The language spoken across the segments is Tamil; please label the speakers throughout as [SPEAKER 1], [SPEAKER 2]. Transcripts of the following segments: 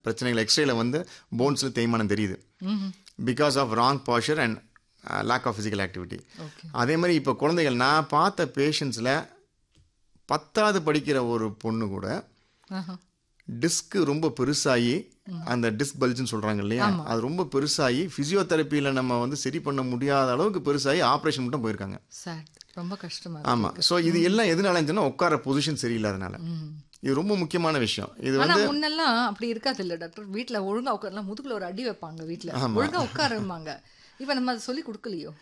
[SPEAKER 1] பிரச்சனைகள் எக்ஸ்ரேல வந்து போன்ஸில் தேய்மானம் தெரியுது because of wrong posture and lack of physical activity
[SPEAKER 2] okay
[SPEAKER 1] அதே மாதிரி இப்போ குழந்தைகள் நான் பார்த்த பேஷண்ட்ஸில் பத்தாவது படிக்கிற ஒரு பொண்ணு கூட டிஸ்க் ரொம்ப பெருசாகி அந்த டிஸ்க் பல்ஜ்னு சொல்கிறாங்க இல்லையா அது ரொம்ப பெருசாகி ஃபிசியோதெரப்பியில் நம்ம வந்து சரி பண்ண முடியாத அளவுக்கு பெருசாகி ஆப்ரேஷன் மட்டும் போயிருக்காங்க
[SPEAKER 2] சார் ரொம்ப கஷ்டமா
[SPEAKER 1] ஆமாம் ஸோ இது எல்லாம் எதனால இருந்துச்சுன்னா உட்கார பொசிஷன் சரியில்லாதனால இது ரொம்ப முக்கியமான விஷயம் இது
[SPEAKER 2] ஆனா
[SPEAKER 1] வந்து
[SPEAKER 2] முன்னெல்லாம் அப்படி இருக்காது இல்ல டாக்டர் வீட்ல ஒழுங்கா உட்காரலாம் முதுகுல ஒரு அடி வைப்பாங்க வீட்ல ஒழுங்கா உட்காருமாங்க இப்ப நம்ம அதை சொல்லி கொடுக்கலையோ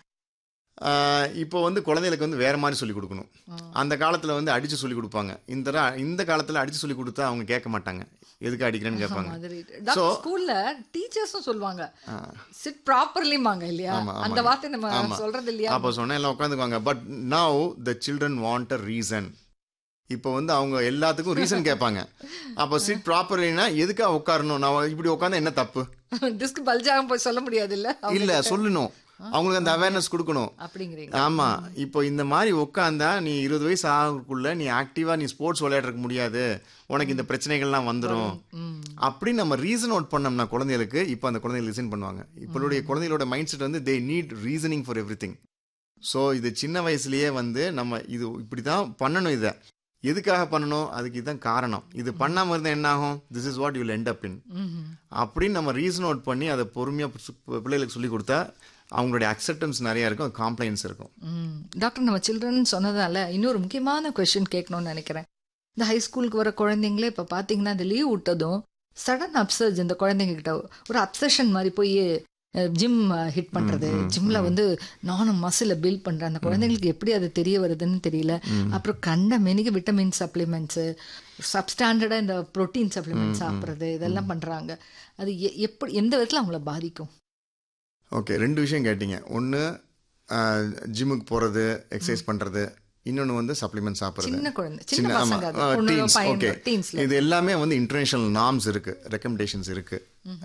[SPEAKER 1] ஆஹ் இப்போ வந்து குழந்தைகளுக்கு வந்து வேற மாதிரி சொல்லி கொடுக்கணும் அந்த காலத்தில் வந்து அடிச்சு சொல்லி கொடுப்பாங்க இந்த ரா- இந்த காலத்தில் அடிச்சு சொல்லி கொடுத்தா அவங்க கேட்க மாட்டாங்க எதுக்கு அடிக்கிறேன்னு கேட்பாங்க
[SPEAKER 2] மாதிரி டாக்டர் ஸ்கூல்ல டீச்சர்ஸும் சொல்லுவாங்க சிட் ப்ராப்பர்லிமாங்க இல்லையா அந்த வார்த்தை நம்ம சொல்றது இல்லையா
[SPEAKER 1] அப்போ சொன்னேன் எல்லாம் உட்காந்துக்குவாங்க but now the children want a reason இப்போ வந்து அவங்க எல்லாத்துக்கும் ரீசன் கேட்பாங்க அப்போ சிட் ப்ராப்பர்லினா எதுக்காக உட்காரணும் நான் இப்படி உட்காந்தா என்ன தப்பு
[SPEAKER 2] டிஸ்க் பல்ஜாக போய் சொல்ல முடியாது இல்ல
[SPEAKER 1] இல்ல சொல்லணும் அவங்களுக்கு அந்த அவேர்னஸ் கொடுக்கணும்
[SPEAKER 2] அப்படிங்கிறீங்க
[SPEAKER 1] ஆமா இப்போ இந்த மாதிரி உட்காந்தா நீ இருபது வயசு ஆகக்குள்ள நீ ஆக்டிவா நீ ஸ்போர்ட்ஸ் விளையாடுறதுக்கு முடியாது உனக்கு இந்த பிரச்சனைகள்லாம் வந்துடும் அப்படின்னு நம்ம ரீசன் அவுட் பண்ணோம்னா குழந்தைகளுக்கு இப்போ அந்த குழந்தைகள் லிசன் பண்ணுவாங்க இப்போடைய குழந்தைகளோட மைண்ட் செட் வந்து they need reasoning for everything so இது சின்ன வயசுலயே வந்து நம்ம இது இப்படி தான் பண்ணணும் இதை எதுக்காக பண்ணணும் அதுக்கு இதுதான் காரணம் இது பண்ணாமல் இருந்தால் என்ன ஆகும் this is what you'll end up in அப்படின்னு நம்ம ரீசன் அவுட் பண்ணி அதை பொறுமையாக பிள்ளைகளுக்கு சொல்லி கொடுத்தா அவங்களுடைய அக்செப்டன்ஸ் நிறைய இருக்கும் காம்ப்ளைன்ஸ் இருக்கும்
[SPEAKER 2] ம். டாக்டர் நம்ம சில்ட்ரன் சொன்னதால இன்னொரு முக்கியமான கொஸ்டின் கேட்கணும்னு நினைக்கிறேன் இந்த ஹை ஸ்கூலுக்கு வர குழந்தைங்களே இப்ப பாத்தீங்கன்னா இந்த லீவ் விட்டதும் சடன் அப்சர்ஜ் இந்த குழந்தைங்க கிட்ட ஒரு அப்சஷன் மாதிரி போய் ஜிம் ஹிட் பண்றது ஜிம்ல வந்து நானும் மசில பில்ட் பண்றேன் அந்த குழந்தைங்களுக்கு எப்படி அது தெரிய வருதுன்னு தெரியல அப்புறம் கண்ட மெனிக்கு விட்டமின் சப்ளிமெண்ட்ஸ் சப்ஸ்டாண்டர்டா இந்த புரோட்டீன் சப்ளிமெண்ட் சாப்பிட்றது இதெல்லாம் பண்றாங்க அது எ- எப்படி எந்த விதத்துல அவங்கள பாதிக்கும்
[SPEAKER 1] ஓகே ரெண்டு விஷயம் கேட்டீங்க ஒன்று ஜிம்முக்கு போகிறது எக்ஸசைஸ் பண்ணுறது இன்னொன்று வந்து சப்ளிமெண்ட் சாப்பிட்றது
[SPEAKER 2] சின்ன குழந்தை சின்ன பசங்க அது. பொண்ணு,
[SPEAKER 1] டீன்ஸ்
[SPEAKER 2] பையன்,
[SPEAKER 1] ஓகே
[SPEAKER 2] teensல.
[SPEAKER 1] இது எல்லாமே வந்து இன்டர்நேஷனல் நார்ம்ஸ் இருக்கு ரெக்கமெண்டேஷன்ஸ் இருக்கு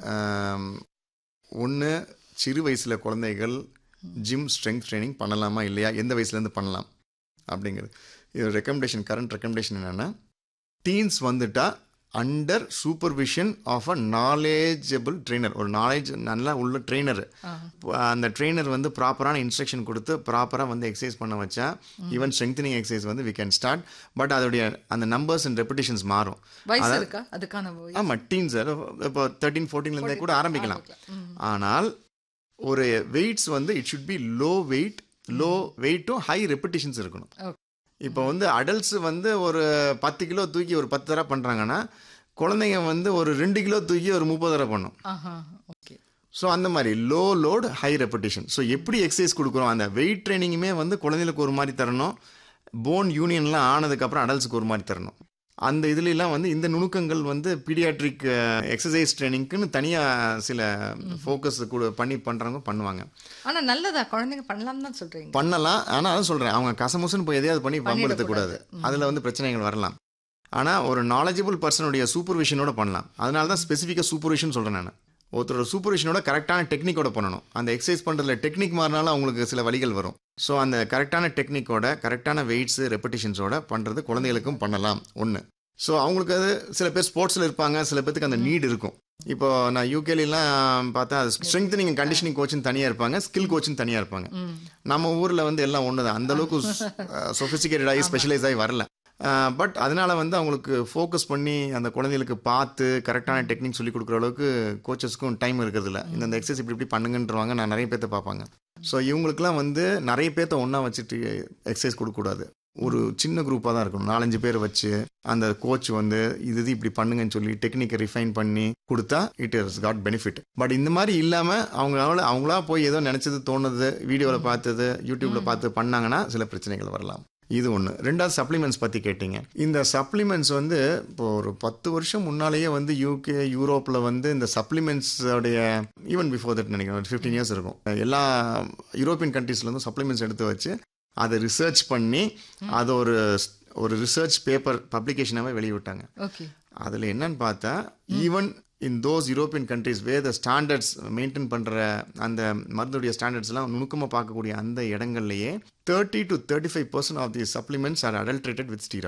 [SPEAKER 1] ஒன்று சிறு வயசில் குழந்தைகள் ஜிம் ஸ்ட்ரெங்க் ட்ரைனிங் பண்ணலாமா இல்லையா எந்த வயசுலேருந்து பண்ணலாம் அப்படிங்கிறது இது ரெக்கமெண்டேஷன் கரண்ட் ரெக்கமெண்டேஷன் என்னென்னா டீன்ஸ் வந்துட்டா under supervision of a knowledgeable trainer ஒரு நாலேஜ் நல்லா உள்ள ட்ரெயினர் அந்த ட்ரெயினர் வந்து ப்ராப்பரான இன்ஸ்ட்ரக்ஷன் கொடுத்து ப்ராப்பராக வந்து எக்ஸசைஸ் பண்ண வச்சா ஈவன் ஸ்ட்ரெங்தனிங் எக்ஸசைஸ் வந்து வி கேன் ஸ்டார்ட் பட் அதோடைய அந்த நம்பர்ஸ் அண்ட் ரெப்பிடேஷன்ஸ் மாறும்
[SPEAKER 2] வயசு இருக்கா அதுக்கான வயசு?
[SPEAKER 1] ஆமாம் டீன்ஸ் இப்போ தேர்ட்டீன் ஃபோர்டீன்லேருந்தே கூட ஆரம்பிக்கலாம் ஆனால் ஒரு வெயிட்ஸ் வந்து it should be low weight low வெயிட்டும் ஹை ரெப்பிட்டேஷன்ஸ் இருக்கணும்
[SPEAKER 2] Okay.
[SPEAKER 1] இப்போ வந்து அடல்ட்ஸ் வந்து ஒரு பத்து கிலோ தூக்கி ஒரு பத்து தடவை பண்ணுறாங்கன்னா குழந்தைங்க வந்து ஒரு ரெண்டு கிலோ தூக்கி ஒரு முப்பது தடவை பண்ணும்
[SPEAKER 2] ஆஹா ஓகே
[SPEAKER 1] ஸோ அந்த மாதிரி low load high repetition so எப்படி எக்ஸசைஸ் கொடுக்குறோம் அந்த வெயிட் ட்ரைனிங்குமே வந்து குழந்தைகளுக்கு ஒரு மாதிரி தரணும் போன் யூனியன்லாம் ஆனதுக்கப்புறம் அடல்ட்ஸுக்கு ஒரு மாதிரி தரணும் அந்த இதுலலாம் வந்து இந்த நுணுக்கங்கள் வந்து பீடியாட்ரிக் எக்ஸசைஸ் ட்ரைனிங்க்குன்னு தனியாக சில ஃபோக்கஸ் கூட பண்ணி பண்ணுறவங்க பண்ணுவாங்க
[SPEAKER 2] ஆனா நல்லதா குழந்தைங்க பண்ணலாம் தான் சொல்றீங்க
[SPEAKER 1] பண்ணலாம் ஆனால் அதான் சொல்கிறேன் அவங்க கசமுசுன்னு போய் எதையாவது பண்ணி பம்பெடுத்தக்கூடாது அதில் வந்து பிரச்சனைகள் வரலாம் ஆனால் ஒரு நாலேஜபிள் பர்சனுடைய சூப்பர்விஷனோட பண்ணலாம் அதனால தான் ஸ்பெசிஃபிக்காக சூப்பர்விஷன் சொல்கிறேன் நான் ஒருத்தரோட சூப்பர்விஷனோட கரெக்டான டெக்னிக்கோட பண்ணணும் அந்த எக்ஸசைஸ் பண்ணுறதுல டெக்னிக் மாறினாலும் அவங்களுக்கு சில வழிகள் வரும் ஸோ அந்த கரெக்டான டெக்னிக்கோட கரெக்டான வெயிட்ஸு ரெப்படிஷன்ஸோட பண்ணுறது குழந்தைகளுக்கும் பண்ணலாம் ஒன்று ஸோ அவங்களுக்கு அது சில பேர் ஸ்போர்ட்ஸில் இருப்பாங்க சில பேருக்கு அந்த நீட் இருக்கும் இப்போ நான் யூகேலாம் பார்த்தா அது ஸ்ட்ரெங்தனிங் கண்டிஷனிங் கோச்சின் தனியாக இருப்பாங்க ஸ்கில் கோச்சின் தனியாக இருப்பாங்க நம்ம ஊரில் வந்து எல்லாம் ஒன்று தான் அந்த அளவுக்கு சொஃபிஸ்டிகேட்டட் ஆகி ஸ்பெஷலைஸ் ஆகி வரல பட் அதனால வந்து அவங்களுக்கு ஃபோக்கஸ் பண்ணி அந்த குழந்தைகளுக்கு பார்த்து கரெக்டான டெக்னிக் சொல்லி கொடுக்குற அளவுக்கு கோச்சஸ்க்கும் டைம் இருக்கிறது இல்ல இந்த எக்ஸசைஸ் இப்படி இப்படி பண்ணுங்கன்றவாங்க நான் நிறைய பேர்த்த பார்ப்பாங்க ஸோ இவங்களுக்குலாம் வந்து நிறைய பேர்த்த ஒன்றா வச்சுட்டு எக்ஸசைஸ் கொடுக்கக்கூடாது ஒரு சின்ன குரூப்பாக தான் இருக்கணும் நாலஞ்சு பேர் வச்சு அந்த கோச் வந்து இது இது இப்படி பண்ணுங்கன்னு சொல்லி டெக்னிக்கை ரிஃபைன் பண்ணி கொடுத்தா it is got benefit but இந்த மாதிரி இல்லாமல் அவங்களால அவங்களா போய் ஏதோ நினச்சது தோணுது வீடியோவில் பார்த்தது யூடியூப்பில் பார்த்து பண்ணாங்கன்னா சில பிரச்சனைகள் வரலாம் இது ஒன்று ரெண்டாவது சப்ளிமெண்ட்ஸ் பற்றி கேட்டிங்க இந்த சப்ளிமெண்ட்ஸ் வந்து இப்போ ஒரு பத்து வருஷம் முன்னாலேயே வந்து யூகே யூரோப்பில் வந்து இந்த சப்ளிமெண்ட்ஸோடைய ஈவன் பிஃபோர் தட் நினைக்கிறேன் ஒரு ஃபிஃப்டீன் இயர்ஸ் இருக்கும் எல்லா யூரோப்பியன் கண்ட்ரீஸ்லேருந்து சப்ளிமெண்ட்ஸ் எடுத்து வச்சு அதை ரிசர்ச் பண்ணி அதை ஒரு ஒரு ரிசர்ச் பேப்பர் பப்ளிகேஷனாகவே வெளியிட்டாங்க
[SPEAKER 2] ஓகே
[SPEAKER 1] அதில் என்னன்னு பார்த்தா even in those European countries where the standards maintain பண்ணுற அந்த மருந்துடைய ஸ்டாண்டர்ட்ஸ்லாம் நுணுக்கமாக பார்க்கக்கூடிய அந்த இடங்கள்லையே thirty to thirty five percent of the supplements are adulterated with steroids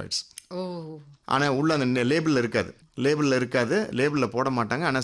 [SPEAKER 2] oh
[SPEAKER 1] ஆனால் உள்ள அந்த லேபிளில் இருக்காது லேபிளில் இருக்காது லேபிளில் போட மாட்டாங்க ஆனால்